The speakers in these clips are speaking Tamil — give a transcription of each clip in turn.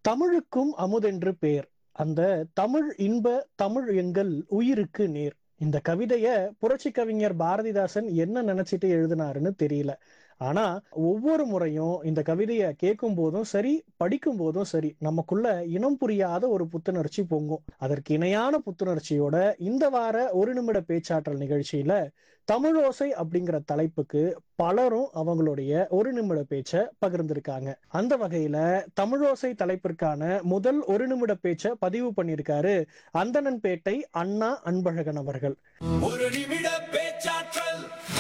தமிழுக்கும் அமுதென்று பேர் அந்த தமிழ் இன்ப தமிழ் எங்கள் உயிருக்கு நேர் இந்த கவிதைய புரட்சி கவிஞர் பாரதிதாசன் என்ன நினைச்சிட்டு எழுதினாருன்னு தெரியல ஆனா ஒவ்வொரு முறையும் இந்த கவிதைய கேட்கும் போதும் சரி படிக்கும் போதும் சரி நமக்குள்ள இனம் புரியாத ஒரு புத்துணர்ச்சி பொங்கும் அதற்கு இணையான புத்துணர்ச்சியோட இந்த வார ஒரு நிமிட பேச்சாற்றல் நிகழ்ச்சியில தமிழோசை அப்படிங்கிற தலைப்புக்கு பலரும் அவங்களுடைய ஒரு நிமிட பேச்ச பகிர்ந்திருக்காங்க அந்த வகையில தமிழோசை தலைப்பிற்கான முதல் ஒரு நிமிட பேச்ச பதிவு பண்ணியிருக்காரு அந்தணன்பேட்டை அண்ணா அன்பழகன் அவர்கள் ஒரு நிமிட பேச்சாற்றல்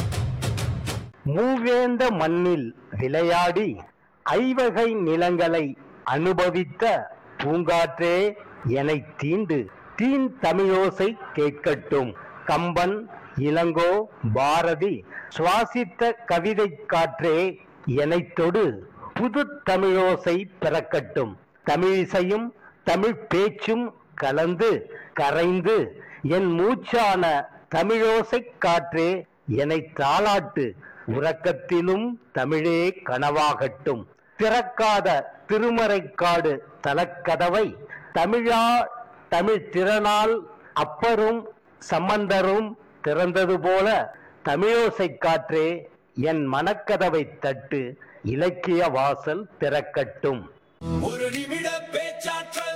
மூவேந்த மண்ணில் விளையாடி ஐவகை நிலங்களை அனுபவித்த பூங்காற்றே எனை தீண்டு தீன் தமிழோசை கேட்கட்டும் கம்பன் இளங்கோ பாரதி சுவாசித்த கவிதை காற்றே எனைத் தொடு புது தமிழோசை பிறக்கட்டும் தமிழிசையும் தமிழ் பேச்சும் கலந்து கரைந்து என் மூச்சான தமிழோசை காற்றே என்னை தாளாட்டு உறக்கத்திலும் தமிழே கனவாகட்டும் திறக்காத திருமறைக்காடு தலக்கதவை தமிழா தமிழ் திறனால் அப்பரும் சம்பந்தரும் திறந்தது போல தமிழோசை காற்றே என் மனக்கதவை தட்டு இலக்கிய வாசல் திறக்கட்டும் ஒரு நிமிட பேச்சாற்றல்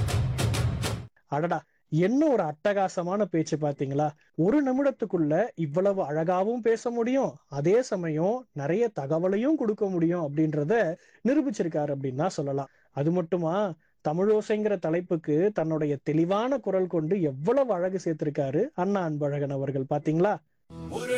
அடடா என்ன ஒரு அட்டகாசமான பேச்சு பாத்தீங்களா ஒரு நிமிடத்துக்குள்ள இவ்வளவு அழகாவும் பேச முடியும் அதே சமயம் நிறைய தகவலையும் கொடுக்க முடியும் அப்படின்றத நிரூபிச்சிருக்காரு அப்படின்னு தான் சொல்லலாம் அது மட்டுமா தமிழோசைங்கிற தலைப்புக்கு தன்னுடைய தெளிவான குரல் கொண்டு எவ்வளவு அழகு சேர்த்திருக்காரு அண்ணா அன்பழகன் அவர்கள் பாத்தீங்களா ஒரு